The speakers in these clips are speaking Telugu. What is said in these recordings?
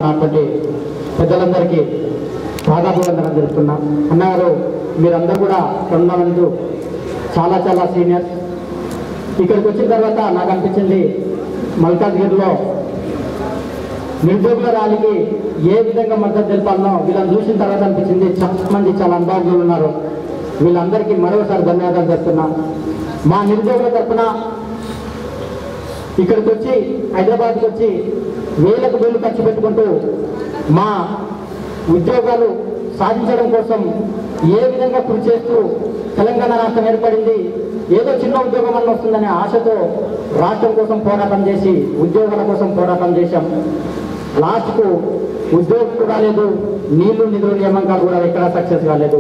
అటువంటి పెద్దలందరికీ పాదాభివందనం తెలుపుతున్నా అన్నగారు మీరందరూ కూడా టోర్నమెంట్ చాలా చాలా సీనియర్స్ ఇక్కడికి వచ్చిన తర్వాత నాకు అనిపించింది మల్కాజ్గిరిలో నిరుద్యోగుల ర్యాలీకి ఏ విధంగా మద్దతు తెలపాలనో వీళ్ళని చూసిన తర్వాత అనిపించింది చాలా మంది చాలా అనుభవజ్ఞులు ఉన్నారు వీళ్ళందరికీ మరొకసారి ధన్యవాదాలు చెప్తున్నా మా నిరుద్యోగుల తరఫున ఇక్కడికి వచ్చి హైదరాబాద్కి వచ్చి వేలకు వేలు ఖర్చు పెట్టుకుంటూ మా ఉద్యోగాలు సాధించడం కోసం ఏ విధంగా కృషి చేస్తూ తెలంగాణ రాష్ట్రం ఏర్పడింది ఏదో చిన్న ఉద్యోగం అన్న వస్తుందనే ఆశతో రాష్ట్రం కోసం పోరాటం చేసి ఉద్యోగాల కోసం పోరాటం చేశాం లాస్ట్కు ఉద్యోగం కూడా లేదు నీళ్లు నిధులు నియామకాలు కూడా ఎక్కడా సక్సెస్ కాలేదు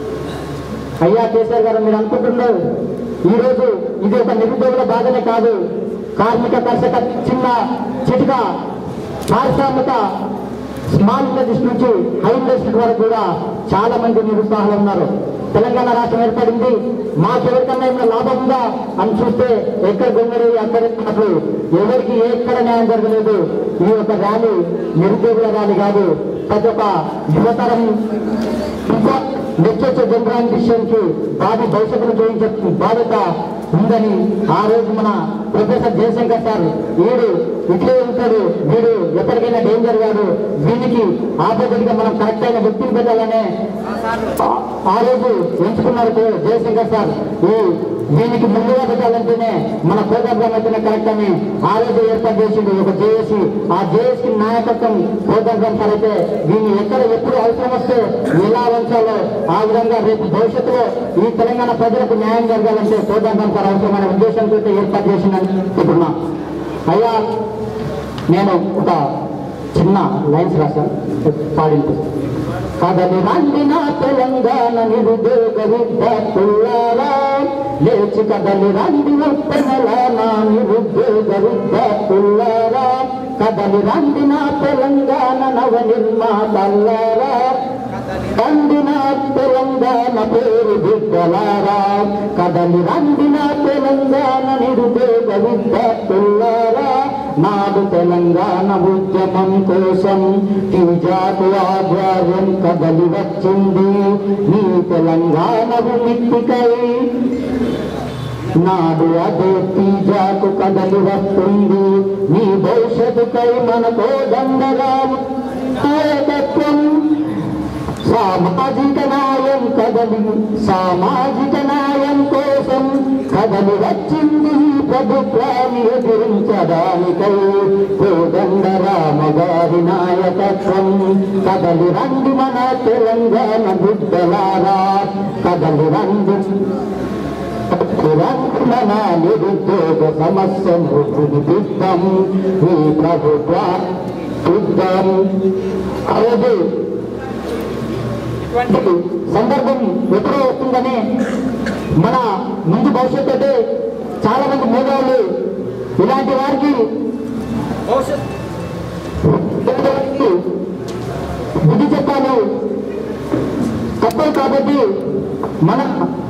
అయ్యా కేసీఆర్ గారు మీరు అనుకుంటున్నారు ఈరోజు ఇది ఒక నిరుద్యోగుల బాధనే కాదు కార్మిక కర్షక చిన్న చిటిక పారిశ్రామిక స్మాల్ ఇండస్ట్రీ నుంచి హై ఇండస్ట్రీ వరకు కూడా చాలా మంది నిరుత్సాహాలు ఉన్నారు తెలంగాణ రాష్ట్రం ఏర్పడింది మాకెవరికన్నా ఏమైనా లాభం ఉందా అని చూస్తే ఎక్కడ గొంగడి అక్కడ ఉన్నట్లు ఎవరికి ఎక్కడ న్యాయం జరగలేదు ఈ యొక్క ర్యాలీ నిరుద్యోగుల ర్యాలీ కాదు ప్రతి ఒక్క యువతరం ఇంకా నెక్స్ట్ వచ్చే జనరేషన్ కి భావి భవిష్యత్తును చూపించే బాధ్యత ఉందని ఆ రోజు మన ప్రొఫెసర్ జయశంకర్ సార్ వీడు ఇట్లే ఉంటాడు వీడు ఎప్పటికైనా డేంజర్ కాదు వీనికి ఆపోజిట్ గా మనం కరెక్ట్ అయిన వ్యక్తిని పెట్టాలనే ఆ- ఆ రోజు ఎంచుకున్నారు కే- జయశంకర్ సార్ ఈ దీనికి ముందుగా పెట్టాలంటేనే మన ప్రోగ్రామ్ అయితేనే కరెక్ట్ అని ఆ రోజు ఏర్పాటు చేసిండు ఒక జేఏసీ ఆ జేఏసీ నాయకత్వం ప్రోగ్రామ్ సార్ అయితే దీన్ని ఎక్కడ ఎప్పుడు అవసరం వస్తే ఎలా వంచాలో ఆ విధంగా రేపు భవిష్యత్తులో ఈ తెలంగాణ ప్రజలకు న్యాయం జరగాలంటే ప్రోగ్రామ్ సార్ అవసరమైన ఉద్దేశంతో అయితే ఏర్పాటు చేసిందని చెప్తున్నా అయ్యా నేను ఒక చిన్న లైన్స్ రాశాను పాడింపు కదలి రండి నా తెలంగాణ నిరుద్యోగ విద్యార్థులారా లేచి కదలి రండి ఉత్తమల నా నిరుద్యోగ విద్యార్థులారా కదలి రండి నా తెలంగాణ నవ నిర్మాతల్లారా కండి నా తెలంగాణ పేరు బిడ్డలారా కదలి రండి నా తెలంగాణ నిరుద్యోగ విద్యార్థులారా నాడు తెలంగాణ ఉద్యమం కోసం తీజాకు ఆధ్వర్యం కదలి వచ్చింది నీ తెలంగాణ విముక్తికై నాడు అదే తీజాకు కదలి వస్తుంది నీ భవిష్యత్తుకై మనకో దండరాము నాయకత్వం సామాజిక న్యాయం కదలి సామాజిక న్యాయం కోసం కదలి వచ్చింది ఈ ప్రభుత్వాన్ని ఎదిరించడానికై కోదండ రామ గారి నాయకత్వం కదలి రండి మన తెలంగాణ బిడ్డలారా కదలి రండి మన నిరుద్యోగ సమస్యను వినిపిద్దాం ఈ ప్రభుత్వ చూద్దాం అలాగే ఇటువంటి సందర్భం ఎప్పుడో వస్తుందని మన ముందు భవిష్యత్తు అంటే చాలా మంది మేధావులు ఇలాంటి వారికి బుద్ధి చెప్పాలి తప్పదు కాబట్టి మన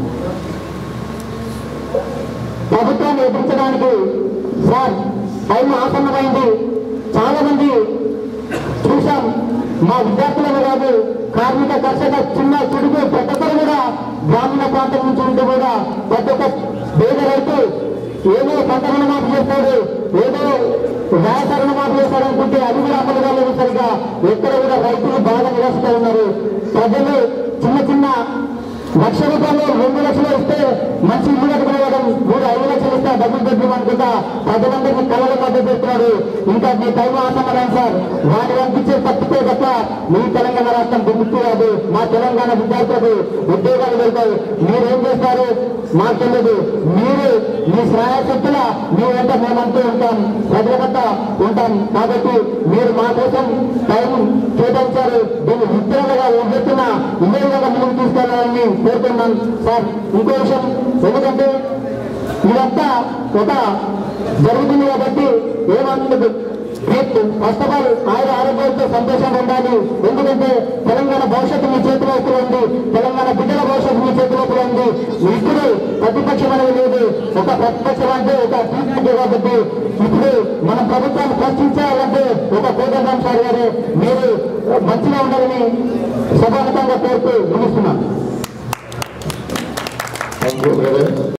ప్రభుత్వాన్ని ఎదిరించడానికి సార్ టైం ఆసన్నమైంది చాలా మంది చూశాం మా విద్యార్థులను కాదు కార్మిక కర్షక చిన్న చుడుకు ప్రతి ఒక్కరు కూడా గ్రామీణ ప్రాంతం నుంచి ఉంటూ కూడా ప్రతి ఒక్క పేద రైతు ఏదో పంట రుణమాఫీ చేస్తాడు ఏదో వ్యవసాయ రుణమాఫీ చేస్తాడు అనుకుంటే అది కూడా అమలు కాలేదు సరిగా ఎక్కడ కూడా రైతులు బాగా నిరాశతో ఉన్నారు ప్రజలు చిన్న చిన్న లక్ష రూపాయలు రెండు లక్షలు ఇస్తే మంచి ఇల్లు కట్టుకోవడం మూడు ఐదు లక్షలు ఇస్తే డబ్బులు బెడ్రూమ్ అనుకుంటా ప్రజలందరినీ కళలు మద్దతు పెడుతున్నాడు ఇంకా మీ టైం ఆసమరం సార్ వాటి పంపించే తప్పితే తప్ప మీ తెలంగాణ రాష్ట్రం విముక్తి కాదు మా తెలంగాణ విద్యార్థులకు ఉద్యోగాలు వెళ్తాయి మీరేం చేస్తారు మాకు తెలియదు మీరు మీ శ్రాయశక్తుల మీ వెంట మేమంటూ ఉంటాం ప్రజల వద్ద ఉంటాం కాబట్టి మీరు మా కోసం టైం కేటాయించారు దీన్ని విద్యాలుగా ఉద్యోగుతున్న ఇదే విధంగా ముందుకు తీసుకెళ్లాలని కోరుతున్నాను సార్ ఇంకో విషయం ఎందుకంటే ఇదంతా ఒక జరుగుతుంది కాబట్టి ఏమంటుంది ఫస్ట్ ఆఫ్ ఆల్ ఆయన ఆరోగ్యంతో సంతోషంగా ఉండాలి చేయాలి ఎందుకంటే తెలంగాణ భవిష్యత్తు మీ చేతిలో ఉంది తెలంగాణ బిడ్డల భవిష్యత్తు మీ చేతిలో ఉంది ఇప్పుడు ప్రతిపక్షం అనేది లేదు ఒక ప్రతిపక్షం అంటే ఒక టీడీపీ కాబట్టి ఇప్పుడు మన ప్రభుత్వాన్ని ప్రశ్నించాలంటే ఒక కోదండం సార్ గారే మీరు మంచిగా ఉండాలని సభాగతంగా కోరుతూ ముగిస్తున్నాను థ్యాంక్ యూ బ్రదర్